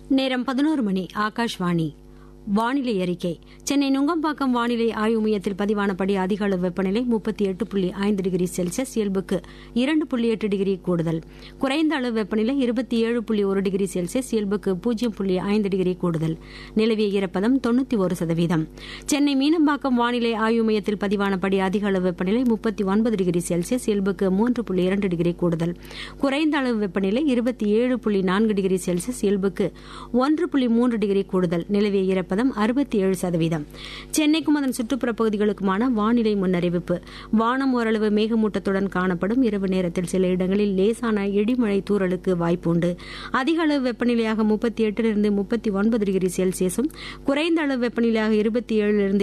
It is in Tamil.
நேரம் பதினோரு மணி ஆகாஷ்வாணி வானிலை அறிக்கை சென்னை நுங்கம்பாக்கம் வானிலை ஆய்வு மையத்தில் பதிவானபடி அதிக அளவு வெப்பநிலை முப்பத்தி எட்டு புள்ளி ஐந்து டிகிரி செல்சியஸ் இயல்புக்கு இரண்டு புள்ளி எட்டு டிகிரி கூடுதல் குறைந்த அளவு வெப்பநிலை இருபத்தி ஏழு புள்ளி ஒரு டிகிரி செல்சியஸ் இயல்புக்கு பூஜ்ஜியம் புள்ளி ஐந்து டிகிரி கூடுதல் நிலவிய ஈரப்பதம் தொண்ணூத்தி ஒரு சதவீதம் சென்னை மீனம்பாக்கம் வானிலை ஆய்வு மையத்தில் பதிவானபடி அதிக அளவு வெப்பநிலை முப்பத்தி ஒன்பது டிகிரி செல்சியஸ் இயல்புக்கு மூன்று புள்ளி இரண்டு டிகிரி கூடுதல் குறைந்த அளவு வெப்பநிலை இருபத்தி ஏழு புள்ளி நான்கு டிகிரி செல்சியஸ் இயல்புக்கு ஒன்று புள்ளி மூன்று டிகிரி கூடுதல் நிலவிய ஈரப்பதம் அறுபத்தி ஏழு சதவீதம் சென்னைக்கும் அதன் சுற்றுப்புற பகுதிகளுக்குமான வானிலை முன்னறிவிப்பு வானம் ஓரளவு மேகமூட்டத்துடன் காணப்படும் இரவு நேரத்தில் சில இடங்களில் லேசான இடிமழை தூறலுக்கு வாய்ப்புண்டு அதிக அளவு வெப்பநிலையாக முப்பத்தி எட்டிலிருந்து முப்பத்தி ஒன்பது டிகிரி செல்சியஸும் குறைந்த அளவு வெப்பநிலையாக இருபத்தி ஏழிலிருந்து